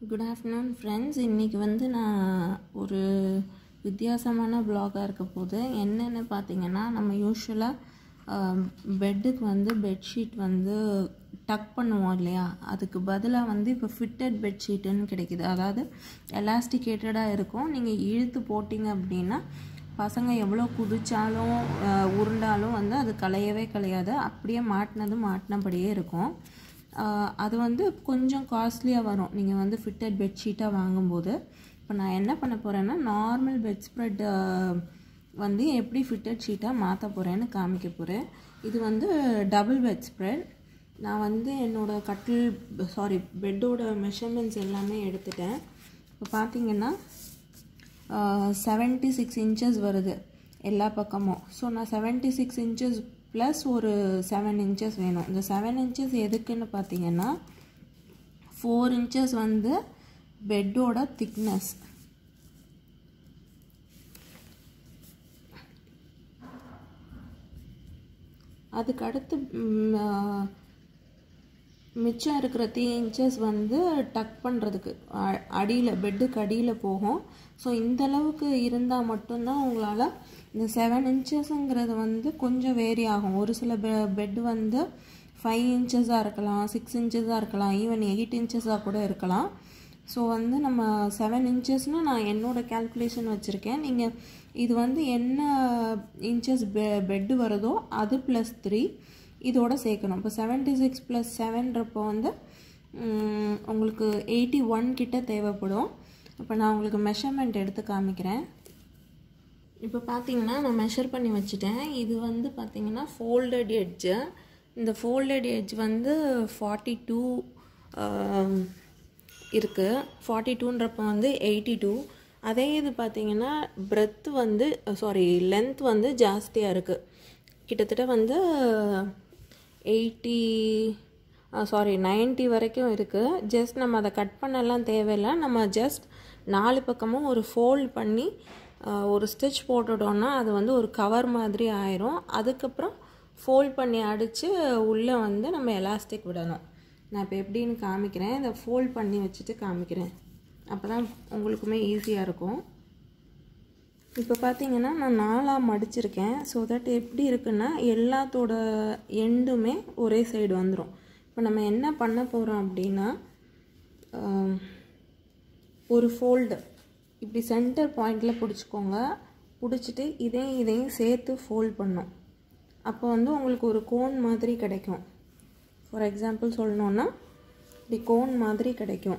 good afternoon friends இன்றைக்கி வந்து நான் ஒரு வித்தியாசமான வ்ளாகாக இருக்க போது என்னென்னு பார்த்தீங்கன்னா நம்ம யூஸ்வலாக பெட்டுக்கு வந்து பெட்ஷீட் வந்து டக் பண்ணுவோம் இல்லையா அதுக்கு பதிலாக வந்து இப்போ ஃபிட்டட் பெட்ஷீட்டுன்னு கிடைக்குது அதாவது எலாஸ்டிகேட்டடாக இருக்கும் நீங்கள் இழுத்து போட்டிங்க அப்படின்னா பசங்க எவ்வளோ குதிச்சாலும் அஹ், உருண்டாலும் வந்து அது கலையவே கலையாது அப்படியே மாட்டினது மாட்டினபடியே இருக்கும் ஆஹ் அது வந்து கொஞ்சம் காஸ்ட்லியாக வரும் நீங்கள் வந்து ஃபிட்டட் பெட்ஷீட்டாக வாங்கும்போது இப்போ நான் என்ன பண்ண போகிறேன்னா நார்மல் பெட் ஸ்ப்ரெட் வந்து எப்படி ஃபிட்டட் ஷீட்டாக மாற்ற போகிறேன்னு காமிக்க போகிறேன் இது வந்து டபுள் பெட் ஸ்ப்ரெட் நான் வந்து என்னோடய கட்டில் சாரி பெட்டோட மெஷர்மெண்ட்ஸ் எல்லாமே எடுத்துட்டேன் இப்போ பார்த்தீங்கன்னா செவன்ட்டி சிக்ஸ் இன்ச்சஸ் வருது எல்லா பக்கமும் ஸோ நான் செவன்ட்டி சிக்ஸ் இன்ச்சஸ் ப்ளஸ் ஒரு செவன் இன்ச்சஸ் வேணும் இந்த செவன் இன்ச்சஸ் எதுக்குன்னு பார்த்தீங்கன்னா ஃபோர் இன்ச்சஸ் வந்து பெட்டோட திக்னஸ் அதுக்கு அடுத்து ம், ஆ, மிச்சம் இருக்கிற த்ரீ இன்ச்சஸ் வந்து டக் பண்ணுறதுக்கு அடியில் பெட்டுக்கு அடியில் போகும் ஸோ இந்த அளவுக்கு இருந்தால் மட்டும்தான் உங்களால் இந்த செவன் இன்ச்சஸுங்கிறது வந்து கொஞ்சம் வேரி ஆகும் ஒரு சில பெ பெட் வந்து ஃபைவ் இன்ச்சஸாக இருக்கலாம் சிக்ஸ் இன்ச்சஸாக இருக்கலாம் ஈவன் எயிட் இன்ச்சஸாக கூட இருக்கலாம் ஸோ வந்து நம்ம செவன் இன்ச்சஸ்னால் நான் என்னோடய கேல்குலேஷன் வச்சுருக்கேன் நீங்கள் இது வந்து என்ன இன்ச்சஸ் பெ பெட்டு வருதோ அது ப்ளஸ் த்ரீ இதோட சேர்க்கணும் இப்போ செவன்ட்டி சிக்ஸ் ப்ளஸ் செவன்றப்போ வந்து ம், உங்களுக்கு எயிட்டி ஒன் கிட்ட தேவைப்படும் இப்போ நான் உங்களுக்கு மெஷர்மெண்ட் எடுத்து காமிக்கிறேன் இப்போ பார்த்தீங்கன்னா நான் மெஷர் பண்ணி வச்சுட்டேன் இது வந்து பார்த்தீங்கன்னா ஃபோல்டட் எட்ஜு இந்த ஃபோல்டட் எட்ஜ் வந்து ஃபார்ட்டி டூ இருக்குது ஃபார்ட்டி டூன்றப்போ வந்து எயிட்டி டூ அதே இது பார்த்தீங்கன்னா பிரெத் வந்து சாரி லென்த் வந்து ஜாஸ்தியாக இருக்குது கிட்டத்தட்ட வந்து எயிட்டி சாரி 90 வரைக்கும் இருக்குது ஜஸ்ட் நம்ம அதை கட் பண்ணலாம் தேவையில்லை நம்ம ஜஸ்ட் நாலு பக்கமும் ஒரு ஃபோல்ட் பண்ணி ஆஹ், ஒரு ஸ்டிச் போட்டுட்டோம்னா அது வந்து ஒரு கவர் மாதிரி ஆயிரும் அதுக்கப்புறம் ஃபோல்ட் பண்ணி அடித்து உள்ளே வந்து நம்ம எலாஸ்டிக் விடணும் நான் இப்போ எப்படின்னு காமிக்கிறேன் இதை ஃபோல்ட் பண்ணி வச்சுட்டு காமிக்கிறேன் அப்போ தான் உங்களுக்குமே ஈஸியாக இருக்கும் இப்போ பார்த்தீங்கன்னா நான் நாலாக மடிச்சிருக்கேன் ஸோ தட் எப்படி இருக்குன்னா எல்லாத்தோட எண்டுமே ஒரே சைடு வந்துடும் இப்போ நம்ம என்ன பண்ண போகிறோம் அப்படின்னா ஆம், ஒரு ஃபோல்டு இப்படி சென்டர் பாயிண்டில் பிடிச்சிக்கோங்க பிடிச்சிட்டு இதையும் இதையும் சேர்த்து ஃபோல்ட் பண்ணும் அப்போ வந்து உங்களுக்கு ஒரு கோன் மாதிரி கிடைக்கும் ஃபார் எக்ஸாம்பிள் சொல்லணுன்னா இப்படி கோன் மாதிரி கிடைக்கும்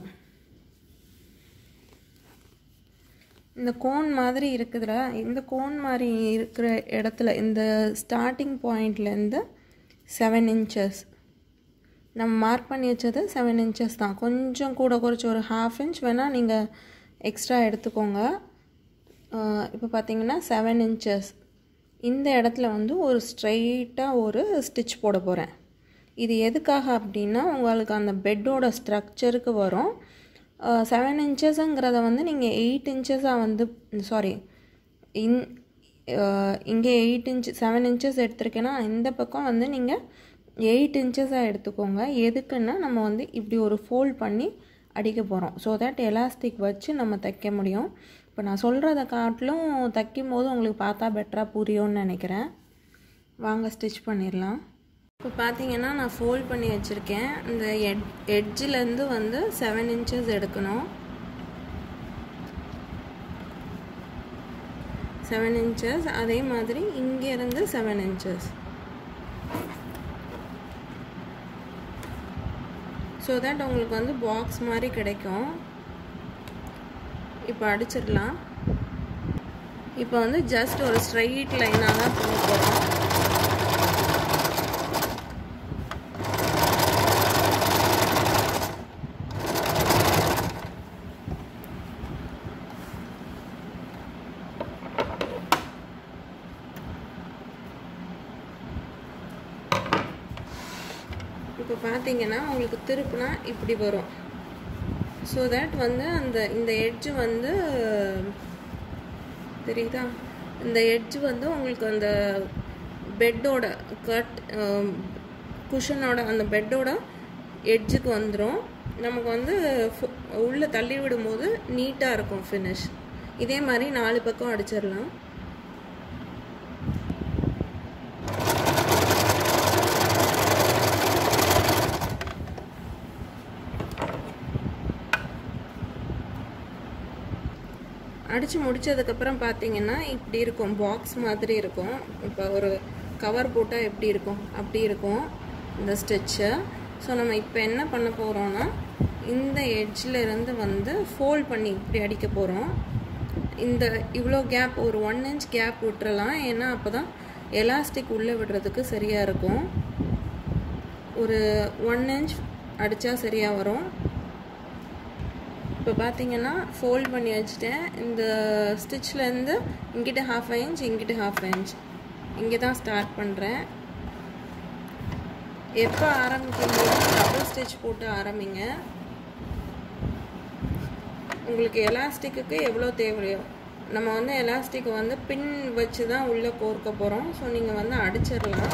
இந்த கோன் மாதிரி இருக்குதுல இந்த கோன் மாதிரி இருக்கிற இடத்துல இந்த ஸ்டார்டிங் பாயிண்ட்லேருந்து செவன் இன்ச்சஸ் நம்ம மார்க் பண்ணி வச்சது செவன் இன்ச்சஸ் தான் கொஞ்சம் கூட குறைச்சி ஒரு ஹாஃப் இன்ச் வேணால் நீங்கள் எக்ஸ்ட்ரா எடுத்துக்கோங்க இப்போ பார்த்தீங்கன்னா செவன் இன்ச்சஸ் இந்த இடத்துல வந்து ஒரு ஸ்ட்ரைட்டாக ஒரு ஸ்டிச் போட போகிறேன் இது எதுக்காக அப்படின்னா உங்களுக்கு அந்த பெட்டோட ஸ்ட்ரக்சருக்கு வரும் செவன் இன்ச்சஸுங்கிறத வந்து நீங்கள் எயிட் இன்ச்சஸாக வந்து சாரி இன் இங்கே எயிட் இன்ச் செவன் இன்ச்சஸ் எடுத்திருக்கேன்னா இந்த பக்கம் வந்து நீங்கள் எயிட் இன்ச்சஸாக எடுத்துக்கோங்க எதுக்குன்னா நம்ம வந்து இப்படி ஒரு ஃபோல்ட் பண்ணி அடிக்க போகிறோம் ஸோ தட் எலாஸ்டிக் வச்சு நம்ம தைக்க முடியும் இப்போ நான் சொல்கிறத காட்டிலும் தைக்கும் போது உங்களுக்கு பார்த்தா பெட்டராக புரியும்னு நினைக்கிறேன் வாங்க ஸ்டிச் பண்ணிடலாம் இப்போ பார்த்தீங்கன்னா நான் ஃபோல்ட் பண்ணி வச்சுருக்கேன் இந்த எட் எட்ஜிலேருந்து வந்து செவன் இன்ச்சஸ் எடுக்கணும் செவன் இன்ச்சஸ் அதே மாதிரி இங்கேருந்து செவன் இன்ச்சஸ் ஸோ தட் உங்களுக்கு வந்து பாக்ஸ் மாதிரி கிடைக்கும் இப்போ அடிச்சிடலாம் இப்போ வந்து ஜஸ்ட் ஒரு ஸ்ட்ரைட் லைனாக தான் போக போகிறோம் இப்போ பார்த்தீங்கன்னா உங்களுக்கு திருப்புனா இப்படி வரும் ஸோ தட் வந்து அந்த இந்த எட்ஜு வந்து தெரியுதா இந்த எட்ஜ் வந்து உங்களுக்கு அந்த பெட்டோட கட் குஷனோட அந்த பெட்டோட எட்ஜுக்கு வந்துடும் நமக்கு வந்து உள்ளே தள்ளி விடும்போது நீட்டாக இருக்கும் ஃபினிஷ் இதே மாதிரி நாலு பக்கம் அடிச்சிடலாம் அடித்து முடித்ததுக்கப்புறம் பார்த்தீங்கன்னா இப்படி இருக்கும் பாக்ஸ் மாதிரி இருக்கும் இப்போ ஒரு கவர் போட்டால் எப்படி இருக்கும் அப்படி இருக்கும் இந்த ஸ்டிச்சு ஸோ நம்ம இப்போ என்ன பண்ண போகிறோம்னா இந்த எட்ஜில் இருந்து வந்து ஃபோல்ட் பண்ணி இப்படி அடிக்க போகிறோம் இந்த இவ்வளோ கேப் ஒரு ஒன் இன்ச் கேப் விட்டுறலாம் ஏன்னா அப்போ தான் எலாஸ்டிக் உள்ளே விடுறதுக்கு சரியாக இருக்கும் ஒரு ஒன் இன்ச் அடித்தா சரியாக வரும் இப்போ பார்த்தீங்கன்னா ஃபோல்ட் பண்ணி வச்சுட்டேன் இந்த ஸ்டிச்லேருந்து இங்கிட்ட ஹாஃப் இன்ச் இங்கிட்ட ஹாஃப் இன்ச் இங்கே தான் ஸ்டார்ட் பண்ணுறேன் எப்போ ஆரம்பிக்கணும் டபுள் ஸ்டிச் போட்டு ஆரம்பிங்க உங்களுக்கு எலாஸ்டிக்கு எவ்வளோ தேவையோ நம்ம வந்து எலாஸ்டிக் வந்து பின் வச்சு தான் உள்ளே கோர்க்க போகிறோம் ஸோ நீங்கள் வந்து அடிச்சிடலாம்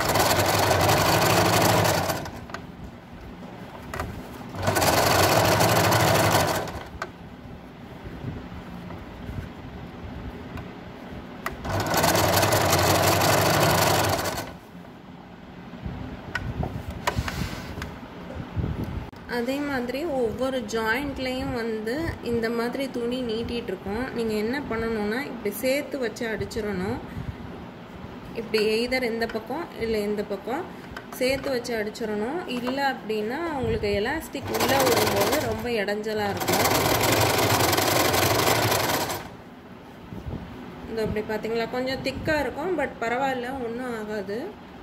அதே மாதிரி ஒவ்வொரு ஜாயிண்ட்லேயும் வந்து இந்த மாதிரி துணி நீட்டிகிட்டு இருக்கோம் நீங்கள் என்ன பண்ணணும்னா இப்படி சேர்த்து வச்சு அடிச்சிடணும் இப்படி எய்தர் இந்த பக்கம் இல்லை இந்த பக்கம் சேர்த்து வச்சு அடிச்சிடணும் இல்லை அப்படின்னா உங்களுக்கு எலாஸ்டிக் உள்ளே விடும்போது ரொம்ப இடைஞ்சலாக இருக்கும் இந்த அப்படி பார்த்தீங்களா கொஞ்சம் திக்காக இருக்கும் பட் பரவாயில்ல ஒன்றும் ஆகாது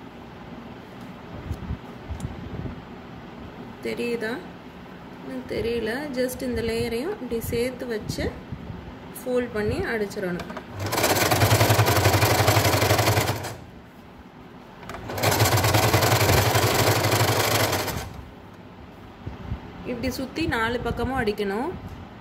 தெரியுதா தெரியல ஜஸ்ட் இந்த லேயரையும் இப்படி சேர்த்து வச்சு ஃபோல்ட் பண்ணி அடிச்சிடணும் இப்படி சுற்றி நாலு பக்கமும் அடிக்கணும்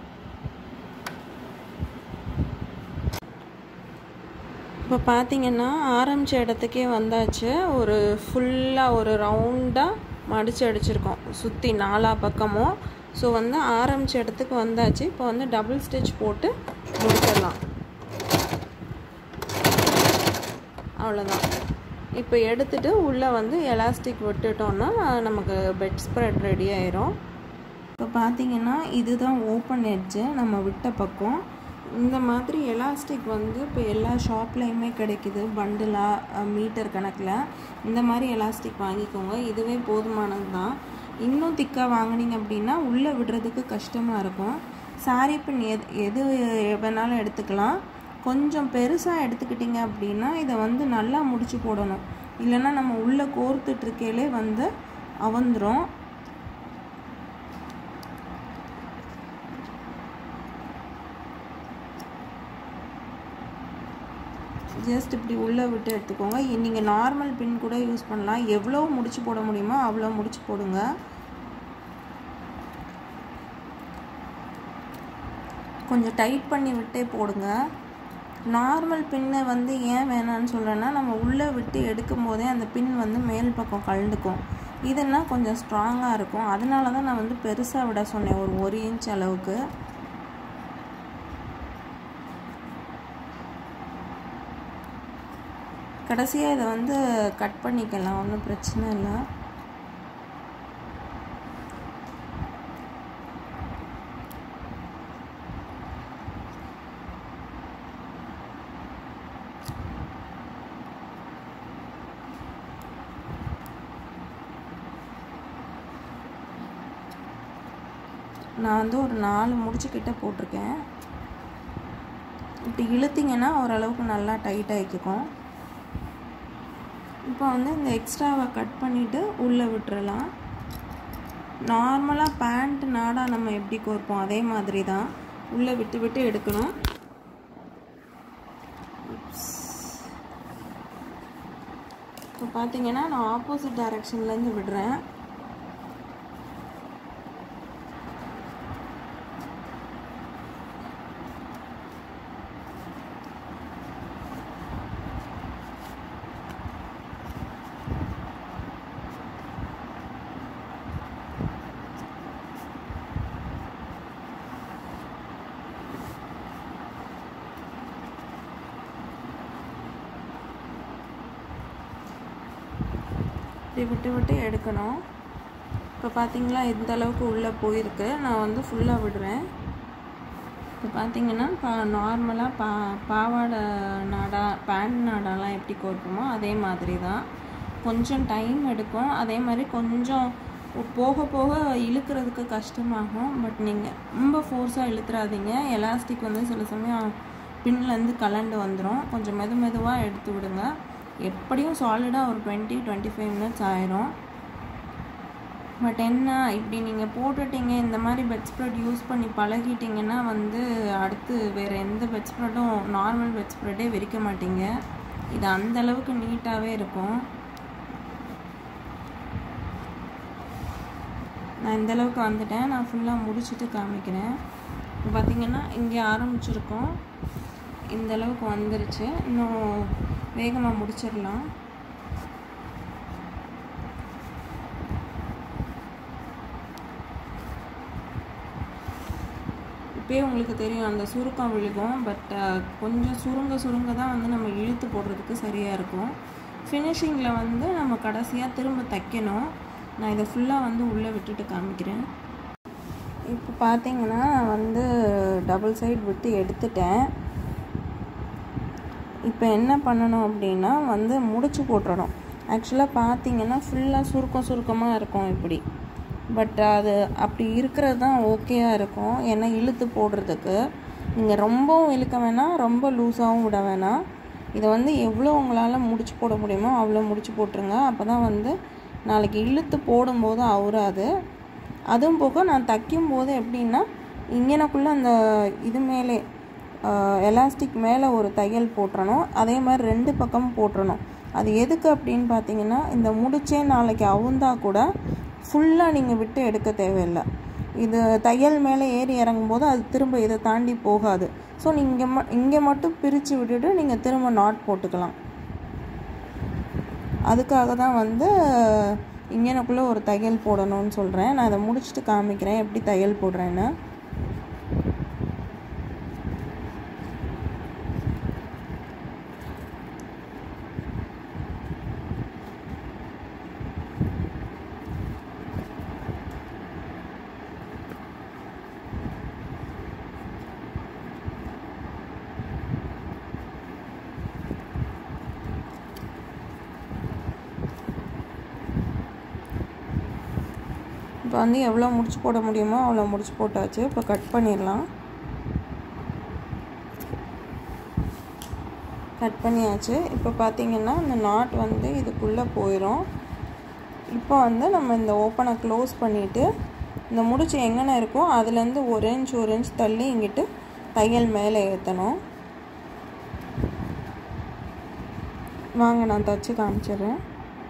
இப்போ பார்த்தீங்கன்னா ஆரம்பித்த இடத்துக்கே வந்தாச்சு ஒரு ஃபுல்லாக ஒரு ரவுண்டாக மடித்து அடிச்சிருக்கோம் சுற்றி நாலா பக்கமும் ஸோ வந்து ஆரம்பித்த இடத்துக்கு வந்தாச்சு இப்போ வந்து டபுள் ஸ்டிச் போட்டு முடிச்சிடலாம் அவ்வளோதான் இப்போ எடுத்துகிட்டு உள்ளே வந்து எலாஸ்டிக் விட்டுட்டோன்னா நமக்கு பெட் ஸ்ப்ரெட் ரெடி ஆயிரும் இப்போ பார்த்தீங்கன்னா இதுதான் ஓப்பன் எட்ஜு நம்ம விட்ட பக்கம் இந்த மாதிரி எலாஸ்டிக் வந்து இப்போ எல்லா ஷாப்லேயுமே கிடைக்குது பண்டிலாக மீட்டர் கணக்கில் இந்த மாதிரி எலாஸ்டிக் வாங்கிக்கோங்க இதுவே போதுமானது தான் இன்னும் திக்காக வாங்கினீங்க அப்படின்னா உள்ளே விடுறதுக்கு கஷ்டமாக இருக்கும் சாரீ பின் எது எது வேணாலும் எடுத்துக்கலாம் கொஞ்சம் பெருசாக எடுத்துக்கிட்டிங்க அப்படின்னா இதை வந்து நல்லா முடிச்சு போடணும் இல்லைன்னா நம்ம உள்ளே கோர்த்துட்ருக்கையிலே வந்து அவந்துடும் ஜஸ்ட் இப்படி உள்ளே விட்டு எடுத்துக்கோங்க நீங்கள் நார்மல் பின் கூட யூஸ் பண்ணலாம் எவ்வளோ முடிச்சு போட முடியுமோ அவ்வளோ முடிச்சு போடுங்க கொஞ்சம் டைட் பண்ணி விட்டே போடுங்க நார்மல் பின்னை வந்து ஏன் வேணான்னு சொல்கிறேன்னா நம்ம உள்ளே விட்டு எடுக்கும் போதே அந்த பின் வந்து மேல் பக்கம் கலந்துக்கும் இதுன்னா கொஞ்சம் ஸ்ட்ராங்காக இருக்கும் அதனால தான் நான் வந்து பெருசாக விட சொன்னேன் ஒரு ஒரு இன்ச் அளவுக்கு கடைசியாக இதை வந்து கட் பண்ணிக்கலாம் ஒன்றும் பிரச்சனை இல்லை நான் வந்து ஒரு நாலு முடிச்சுக்கிட்ட போட்டிருக்கேன் இப்படி இழுத்திங்கன்னா ஓரளவுக்கு நல்லா டைட் ஆகிக்கும் இப்போ வந்து இந்த எக்ஸ்ட்ராவை கட் பண்ணிவிட்டு உள்ளே விட்டுறலாம் நார்மலாக பேண்ட் நாடா நம்ம எப்படி கோர்ப்போம் அதே மாதிரி தான் உள்ளே விட்டு விட்டு எடுக்கணும் இப்போ பார்த்தீங்கன்னா நான் ஆப்போசிட் டைரக்ஷன்லேருந்து விடுறேன் இப்படி விட்டு விட்டு எடுக்கணும் இப்போ பார்த்தீங்களா இந்த அளவுக்கு உள்ளே போயிருக்கு நான் வந்து ஃபுல்லாக விடுறேன் இப்போ பார்த்தீங்கன்னா பா நார்மலாக பா பாவாடை நாடா பேண்ட் நாடாலாம் எப்படி கோர்ப்போமோ அதே மாதிரி தான் கொஞ்சம் டைம் எடுக்கும் அதே மாதிரி கொஞ்சம் போக போக இழுக்கிறதுக்கு கஷ்டமாகும் பட் நீங்கள் ரொம்ப ஃபோர்ஸாக இழுத்துறாதீங்க எலாஸ்டிக் வந்து சில சமயம் பின்லேருந்து கலண்டு வந்துடும் கொஞ்சம் மெது மெதுவாக எடுத்து விடுங்க எப்படியும் சாலிடாக ஒரு டுவெண்ட்டி டுவெண்ட்டி ஃபைவ் மினிட்ஸ் ஆயிரும் பட் என்ன இப்படி நீங்கள் போட்டுட்டீங்க இந்த மாதிரி பெட் ஸ்ப்ரெட் யூஸ் பண்ணி பழகிட்டிங்கன்னா வந்து அடுத்து வேறு எந்த பெட் ஸ்ப்ரெட்டும் நார்மல் பெட் ஸ்ப்ரெட்டே விரிக்க மாட்டீங்க இது அந்த அளவுக்கு நீட்டாகவே இருக்கும் நான் இந்த அளவுக்கு வந்துட்டேன் நான் ஃபுல்லாக முடிச்சுட்டு காமிக்கிறேன் இப்போ பார்த்தீங்கன்னா இங்கே ஆரம்பிச்சிருக்கோம் இந்த அளவுக்கு வந்துருச்சு இன்னும் வேகமாக முடிச்சிடலாம் இப்போயே உங்களுக்கு தெரியும் அந்த சுருக்கம் விழுகும் பட் கொஞ்சம் சுருங்க சுருங்க தான் வந்து நம்ம இழுத்து போடுறதுக்கு சரியாக இருக்கும் ஃபினிஷிங்கில் வந்து நம்ம கடைசியாக திரும்ப தைக்கணும் நான் இதை ஃபுல்லாக வந்து உள்ளே விட்டுட்டு காமிக்கிறேன் இப்போ பார்த்தீங்கன்னா நான் வந்து டபுள் சைடு விட்டு எடுத்துட்டேன் இப்போ என்ன பண்ணணும் அப்படின்னா வந்து முடிச்சு போட்டுறணும் ஆக்சுவலாக பார்த்தீங்கன்னா ஃபுல்லாக சுருக்கம் சுருக்கமாக இருக்கும் இப்படி பட் அது அப்படி இருக்கிறது தான் ஓகேயாக இருக்கும் ஏன்னா இழுத்து போடுறதுக்கு நீங்கள் ரொம்பவும் இழுக்க வேணாம் ரொம்ப லூஸாகவும் விட வேணாம் இதை வந்து எவ்வளோ உங்களால் முடிச்சு போட முடியுமோ அவ்வளோ முடிச்சு போட்டுருங்க அப்போ தான் வந்து நாளைக்கு இழுத்து போடும்போது அவுறாது அதுவும் போக நான் தைக்கும் போது எப்படின்னா இங்கனக்குள்ளே அந்த இது மேலே எலாஸ்டிக் மேலே ஒரு தையல் போட்டுறணும் அதே மாதிரி ரெண்டு பக்கமும் போட்டுறணும் அது எதுக்கு அப்படின்னு பார்த்தீங்கன்னா இந்த முடிச்சே நாளைக்கு அவுந்தா கூட ஃபுல்லாக நீங்கள் விட்டு எடுக்க தேவையில்லை இது தையல் மேலே ஏறி இறங்கும்போது அது திரும்ப இதை தாண்டி போகாது ஸோ நீங்கள் ம இங்கே மட்டும் பிரித்து விட்டுட்டு நீங்கள் திரும்ப நாட் போட்டுக்கலாம் அதுக்காக தான் வந்து இங்கனக்குள்ளே ஒரு தையல் போடணும்னு சொல்கிறேன் நான் இதை முடிச்சுட்டு காமிக்கிறேன் எப்படி தையல் போடுறேன்னு இப்போ வந்து எவ்வளோ முடிச்சு போட முடியுமோ அவ்வளோ முடிச்சு போட்டாச்சு இப்போ கட் பண்ணிடலாம் கட் பண்ணியாச்சு இப்போ பார்த்தீங்கன்னா இந்த நாட் வந்து இதுக்குள்ளே போயிடும் இப்போ வந்து நம்ம இந்த ஓப்பனை க்ளோஸ் பண்ணிவிட்டு இந்த முடிச்சு எங்கன இருக்கோ அதுலேருந்து ஒரு இன்ச் ஒரு இன்ச் தள்ளி இங்கிட்டு தையல் மேலே ஏற்றணும் வாங்க நான் தச்சு காமிச்சிடுறேன்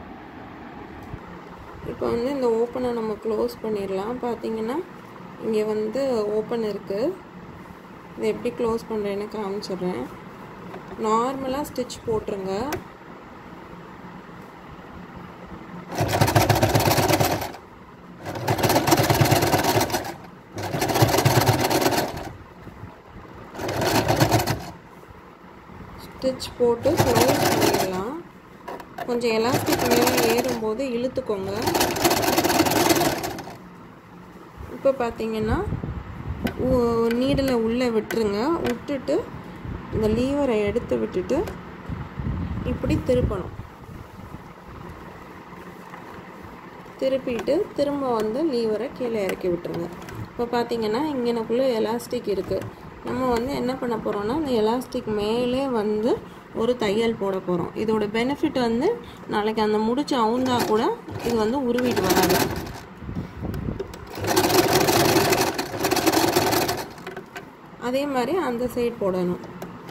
இப்போ வந்து இந்த ஓப்பனை நம்ம க்ளோஸ் பண்ணிடலாம் பார்த்தீங்கன்னா இங்கே வந்து ஓப்பன் இருக்குது இதை எப்படி க்ளோஸ் பண்ணுறேன்னு காமிச்சிடுறேன் நார்மலாக ஸ்டிச் போட்டுருங்க ஸ்டிச் போட்டு க்ளோஸ் பண்ணிடலாம் கொஞ்சம் எலாஸ்டிக் மேலே ஏறும்போது இழுத்துக்கோங்க இப்போ பார்த்தீங்கன்னா நீடலை உள்ளே விட்டுருங்க விட்டுட்டு இந்த லீவரை எடுத்து விட்டுட்டு இப்படி திருப்பணும் திருப்பிட்டு திரும்ப வந்து லீவரை கீழே இறக்கி விட்டுருங்க இப்போ பார்த்தீங்கன்னா இங்கனக்குள்ளே எலாஸ்டிக் இருக்குது நம்ம வந்து என்ன பண்ண போகிறோம்னா இந்த எலாஸ்டிக் மேலே வந்து ஒரு தையல் போட போகிறோம் இதோட பெனிஃபிட் வந்து நாளைக்கு அந்த முடிச்சு அவுந்தா கூட இது வந்து உருவிட்டு வராது அதே மாதிரி அந்த சைட் போடணும்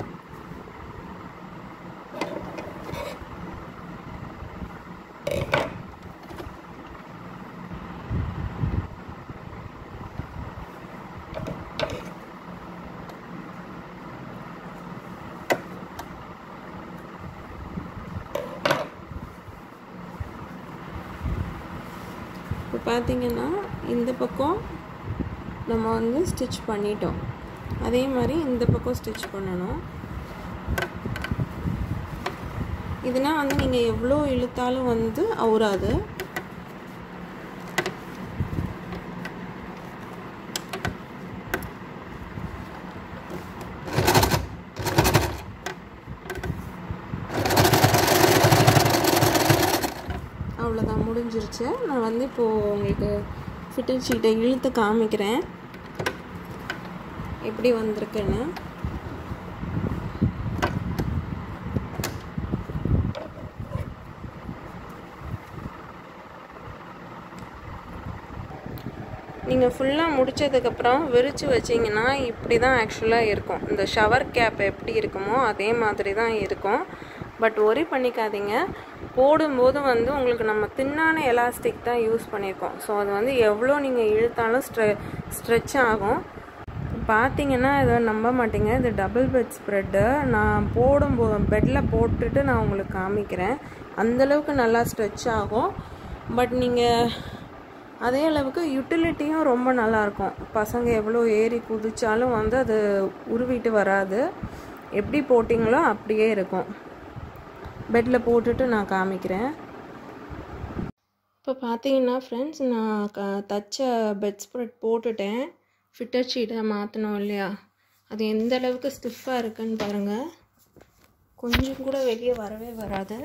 இப்போ பார்த்தீங்கன்னா இந்த பக்கம் நம்ம வந்து ஸ்டிச் பண்ணிட்டோம் அதே மாதிரி இந்த பக்கம் ஸ்டிச் பண்ணணும் இதுனா வந்து நீங்கள் எவ்வளோ இழுத்தாலும் வந்து அவுறாது அவ்வளோதான் முடிஞ்சிருச்சு நான் வந்து இப்போது உங்களுக்கு ஃபிட்டர் ஷீட்டை இழுத்து காமிக்கிறேன் எப்படி வந்திருக்குன்னு நீங்கள் ஃபுல்லாக முடித்ததுக்கப்புறம் விரித்து வச்சிங்கன்னா இப்படி தான் ஆக்சுவலாக இருக்கும் இந்த ஷவர் கேப் எப்படி இருக்குமோ அதே மாதிரி தான் இருக்கும் பட் ஒரி பண்ணிக்காதீங்க போடும்போது வந்து உங்களுக்கு நம்ம தின்னான எலாஸ்டிக் தான் யூஸ் பண்ணியிருக்கோம் ஸோ அது வந்து எவ்வளோ நீங்கள் இழுத்தாலும் ஸ்ட்ரெ ஸ்ட்ரெச் ஆகும் பார்த்தீங்கன்னா இதை நம்ப மாட்டீங்க இது டபுள் பெட் ஸ்ப்ரெட்டு நான் போடும்போது பெட்டில் போட்டுட்டு நான் உங்களுக்கு காமிக்கிறேன் அந்தளவுக்கு நல்லா ஸ்ட்ரெச் ஆகும் பட் நீங்கள் அதே அளவுக்கு யூட்டிலிட்டியும் ரொம்ப நல்லாயிருக்கும் பசங்க எவ்வளோ ஏறி குதிச்சாலும் வந்து அது உருவிட்டு வராது எப்படி போட்டிங்களோ அப்படியே இருக்கும் பெட்டில் போட்டுட்டு நான் காமிக்கிறேன் இப்போ பார்த்தீங்கன்னா ஃப்ரெண்ட்ஸ் நான் க தச்ச பெட் ஸ்ப்ரெட் போட்டுட்டேன் ஃபிட்டர் ஷீட்டை மாற்றணும் இல்லையா அது எந்த அளவுக்கு ஸ்டிஃபாக இருக்குன்னு பாருங்கள் கொஞ்சம் கூட வெளியே வரவே வராது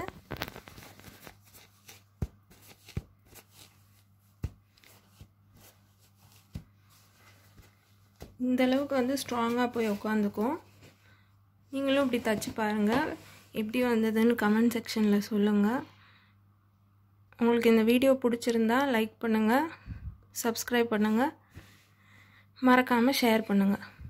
இந்த அளவுக்கு வந்து ஸ்ட்ராங்காக போய் உட்காந்துக்கும் நீங்களும் இப்படி தச்சு பாருங்கள் எப்படி வந்ததுன்னு கமெண்ட் செக்ஷனில் சொல்லுங்கள் உங்களுக்கு இந்த வீடியோ பிடிச்சிருந்தா லைக் பண்ணுங்கள் சப்ஸ்கிரைப் பண்ணுங்கள் மறக்காமல் ஷேர் பண்ணுங்கள்